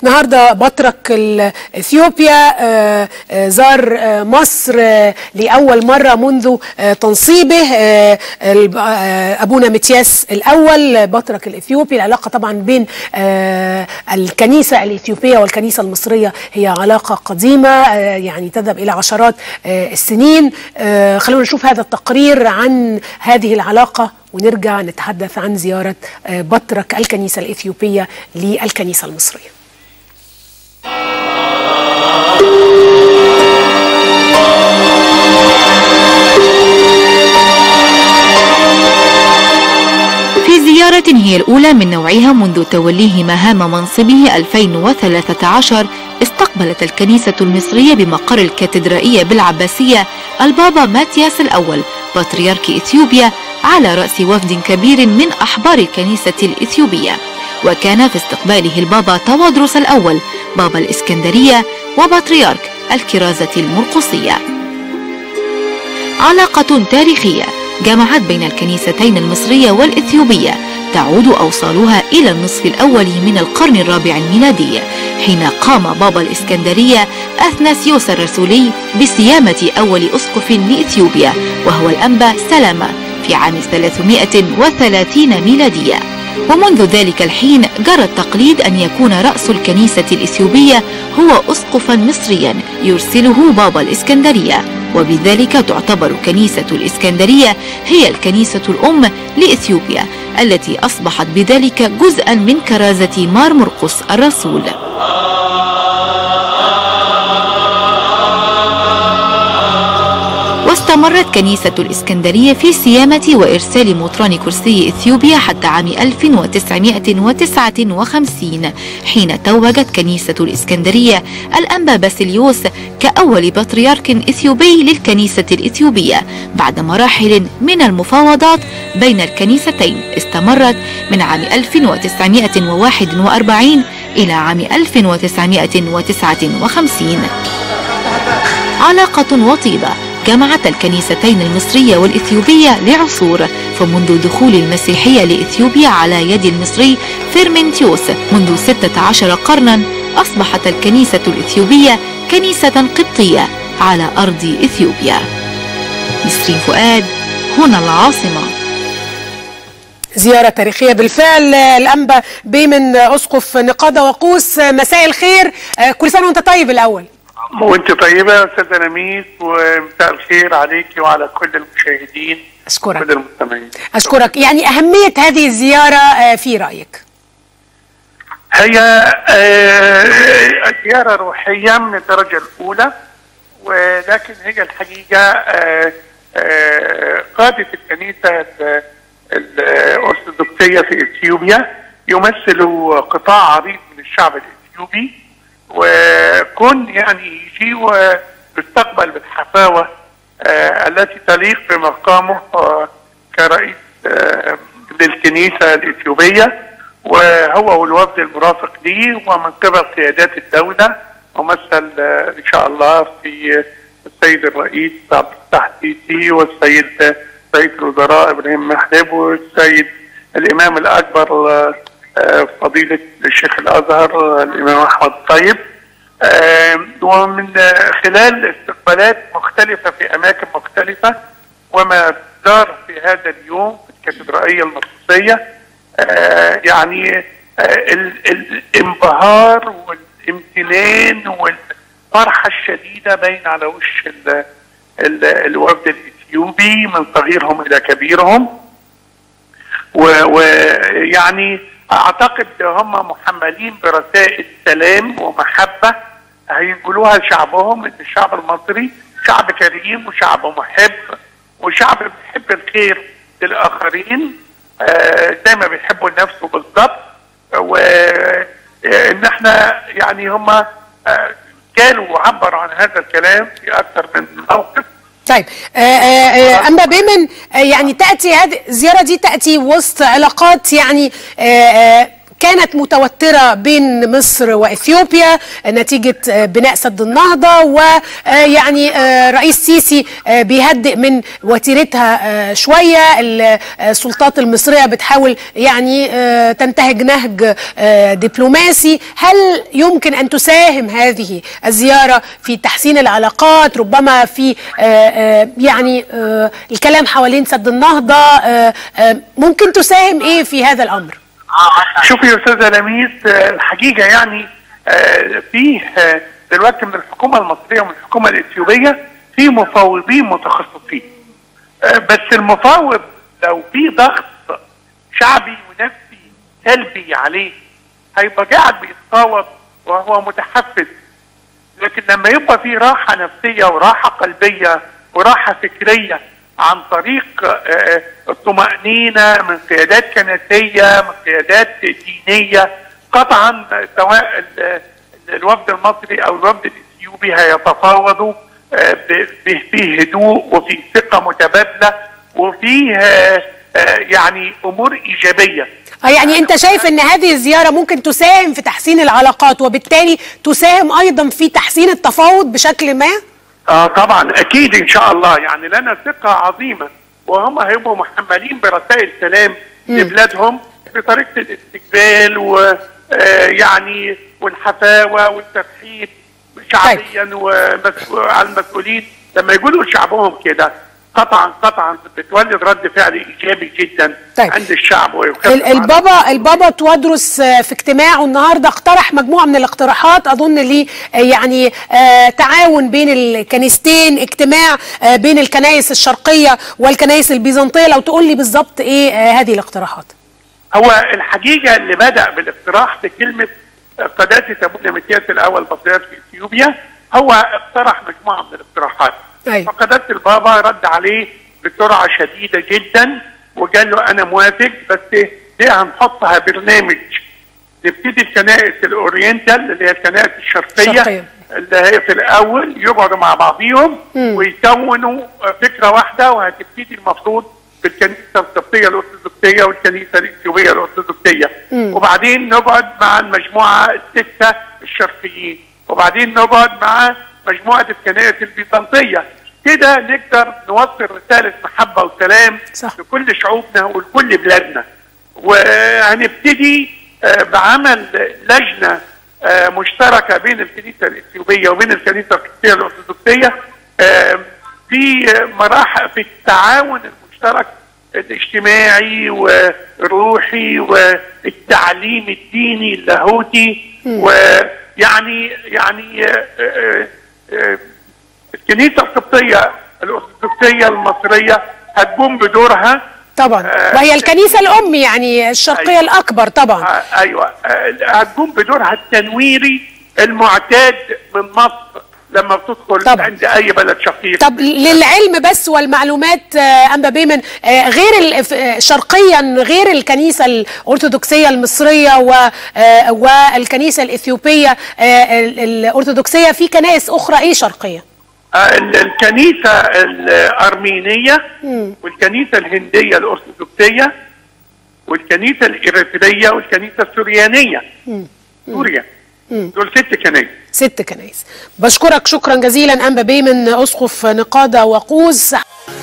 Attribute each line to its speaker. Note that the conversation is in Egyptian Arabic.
Speaker 1: النهارده بطرك اثيوبيا آه، آه، زار آه، مصر آه، لاول مره منذ آه، تنصيبه آه، الب- آه، ابونا متياس الاول بطرك الاثيوبي العلاقه طبعا بين آه، الكنيسه الاثيوبيه والكنيسه المصريه هي علاقه قديمه آه، يعني تذهب الى عشرات آه، السنين آه، خلونا نشوف هذا التقرير عن هذه العلاقه ونرجع نتحدث عن زياره آه، بطرك الكنيسه الاثيوبيه للكنيسه المصريه
Speaker 2: في زيارة هي الأولى من نوعها منذ توليه مهام منصبه 2013 استقبلت الكنيسة المصرية بمقر الكاتدرائية بالعباسية البابا ماتياس الأول بطريرك إثيوبيا على رأس وفد كبير من أحبار الكنيسة الإثيوبية وكان في استقباله البابا توادرس الأول بابا الإسكندرية وبطريرك الكرازة المرقصية علاقة تاريخية جمعت بين الكنيستين المصرية والإثيوبية تعود أوصالها إلى النصف الأول من القرن الرابع الميلادي حين قام بابا الإسكندرية أثناسيوس الرسولي بصيامة أول أسقف لإثيوبيا وهو الأنبا سلامة في عام 330 ميلادية ومنذ ذلك الحين جرى التقليد أن يكون رأس الكنيسة الإثيوبية هو أسقفا مصريا يرسله بابا الإسكندرية وبذلك تعتبر كنيسة الإسكندرية هي الكنيسة الأم لإثيوبيا التي أصبحت بذلك جزءا من كرازة مار مرقس الرسول واستمرت كنيسة الإسكندرية في صيانة وإرسال مطران كرسي إثيوبيا حتى عام 1959 حين توجت كنيسة الإسكندرية الأنبا باسيليوس كأول بطريرك إثيوبي للكنيسة الإثيوبية بعد مراحل من المفاوضات بين الكنيستين استمرت من عام 1941 إلى عام 1959 علاقة وطيدة جمعت الكنيستين المصرية والإثيوبية لعصور فمنذ دخول المسيحية لإثيوبيا على يد المصري فيرمنتيوس منذ 16 قرنا أصبحت الكنيسة الإثيوبية كنيسة قبطية على أرض إثيوبيا نسرين فؤاد هنا العاصمة
Speaker 1: زيارة تاريخية بالفعل آه، الأنبا بيمن آه، أسقف نقادة وقوس آه، مساء الخير آه، كل سنة وأنت طيب الأول
Speaker 3: وانت طيبة يا استاذة نميس ومساء الخير عليك وعلى كل المشاهدين
Speaker 1: أشكرك
Speaker 3: كل المستمعين
Speaker 1: أشكرك يعني أهمية هذه الزيارة آه، في رأيك
Speaker 3: هي آه، زيارة روحية من الدرجة الأولى ولكن هي الحقيقة آه، آه، قادة الكنيسة ال- الأرثوذكسية في إثيوبيا يمثلوا قطاع عريض من الشعب الإثيوبي وكون يعني يجي ويستقبل بالحفاوة آه، التي تليق بمقامه آه، كرئيس آه، للكنيسة الإثيوبية وهو والوفد المرافق ليه ومن قبل قيادات الدولة ممثل آه، إن شاء الله في السيد الرئيس عبد الفتاح السيسي والسيد رئيس الوزراء إبراهيم محلب والسيد الإمام الأكبر آه، آه، فضيلة الشيخ الأزهر آه، الإمام أحمد الطيب آه، ومن آه، خلال استقبالات مختلفة في أماكن مختلفة وما دار في هذا اليوم في الكاتدرائية المرقسية آه، يعني آه، ال- الانبهار والامتنان والفرحة الشديدة باين على وش ال- ال- الوفد الإثيوبي من صغيرهم إلى كبيرهم ويعني اعتقد هم محملين برسائل سلام ومحبه هينقلوها لشعبهم ان الشعب المصري شعب كريم وشعب محب وشعب بيحب الخير للاخرين آه، زي ما بيحبوا لنفسه بالظبط وان احنا يعني هم آه، قالوا وعبروا عن هذا الكلام في اكثر من موقف
Speaker 1: طيب آه، آه، آه، أنبا بيمن آه، يعني تأتي هذه الزيارة دي تأتي وسط علاقات يعني آه، آه، كانت متوترة بين مصر وإثيوبيا نتيجة آه، بناء سد النهضة ويعني رئيس سيسي آه، بيهدئ من وتيرتها آه، شوية السلطات المصرية بتحاول يعني آه، تنتهج نهج آه، دبلوماسي هل يمكن أن تساهم هذه الزيارة في تحسين العلاقات ربما في آه، آه، يعني آه، الكلام حوالين سد النهضة آه، آه، ممكن تساهم إيه في هذا الأمر؟
Speaker 3: شوفي يا استاذه لميس آه، الحقيقه يعني آه، فيه آه، دلوقتي من الحكومه المصريه ومن الحكومه الاثيوبيه في مفاوضين متخصصين آه، بس المفاوض لو في ضغط شعبي ونفسي سلبي عليه هيبقى قاعد بيتفاوض وهو متحفز لكن لما يبقى في راحه نفسيه وراحه قلبيه وراحه فكريه عن طريق آه، الطمأنينة من قيادات كنسية من قيادات دينية قطعا سواء ال- الوفد المصري أو الوفد الإثيوبي هيتفاوضوا آه، ب- ب- في هدوء وفي ثقة متبادلة وفي آه، آه، يعني أمور إيجابية
Speaker 1: آه، يعني أنت شايف أن هذه الزيارة ممكن تساهم في تحسين العلاقات وبالتالي تساهم أيضا في تحسين التفاوض بشكل ما؟
Speaker 3: اه طبعا اكيد ان شاء الله يعني لنا ثقه عظيمه وهم هيبقوا محملين برسائل سلام لبلادهم بطريقه الاستقبال ويعني والحفاوه والترحيب شعبيا وعلى المسؤولين لما يقولوا لشعبهم كده قطعا قطعا بتولد رد فعل ايجابي جدا
Speaker 1: طيب.
Speaker 3: عند الشعب ويخفف
Speaker 1: ال-
Speaker 3: على-
Speaker 1: البابا البابا توادرس آه، في اجتماعه النهارده اقترح مجموعه من الاقتراحات اظن ليه آه، يعني آه، تعاون بين الكنيستين اجتماع آه، بين الكنائس الشرقيه والكنائس البيزنطيه لو تقول لي بالظبط ايه آه، هذه الاقتراحات
Speaker 3: هو الحقيقه اللي بدا بالاقتراح بكلمه قداسه ابونا متياس الاول بطريرك اثيوبيا هو اقترح مجموعه من الاقتراحات
Speaker 1: أيوة.
Speaker 3: فقداسه البابا رد عليه بسرعه شديده جدا وقال له انا موافق بس دي هنحطها برنامج نبتدي الكنائس الاورينتال اللي هي الكنائس الشرقيه
Speaker 1: الشرقية.
Speaker 3: اللي هي في الاول يقعدوا مع بعضيهم ويكونوا فكره واحده وهتبتدي المفروض بالكنيسه القبطيه الارثوذكسيه والكنيسه الاثيوبيه الارثوذكسيه وبعدين نقعد مع المجموعه السته الشرقيين وبعدين نقعد مع مجموعه الكنائس البيزنطيه كده نقدر نوصل رساله محبه وسلام
Speaker 1: صح.
Speaker 3: لكل شعوبنا ولكل بلادنا وهنبتدي آه، بعمل لجنه آه، مشتركه بين الكنيسه الاثيوبيه وبين الكنيسه القبطيه الارثوذكسيه آه، في مراحل في التعاون المشترك الاجتماعي والروحي والتعليم الديني اللاهوتي ويعني يعني آه، آه، آه، الكنيسه القبطيه الارثوذكسيه المصريه هتقوم بدورها
Speaker 1: طبعا
Speaker 3: آه،
Speaker 1: وهي الكنيسه الام يعني الشرقيه
Speaker 3: أيوة.
Speaker 1: الاكبر طبعا
Speaker 3: آه، ايوه آه، هتقوم بدورها التنويري المعتاد من مصر لما بتدخل
Speaker 1: طبعا.
Speaker 3: عند اي بلد شقيق
Speaker 1: طب للعلم بس والمعلومات آه، انبا بيمن آه، غير ال- ف- آه، شرقيا غير الكنيسه الارثوذكسيه المصريه و- آه، والكنيسه الاثيوبيه آه، ال- الارثوذكسيه في كنائس اخرى ايه شرقيه؟
Speaker 3: آه، ال- الكنيسه الارمينيه والكنيسه الهنديه الارثوذكسيه والكنيسه الاريتريه والكنيسه السوريانيه سوريا دول ست كنائس
Speaker 1: ست كنائس بشكرك شكرا جزيلا انبا بيمن اسقف نقاده وقوز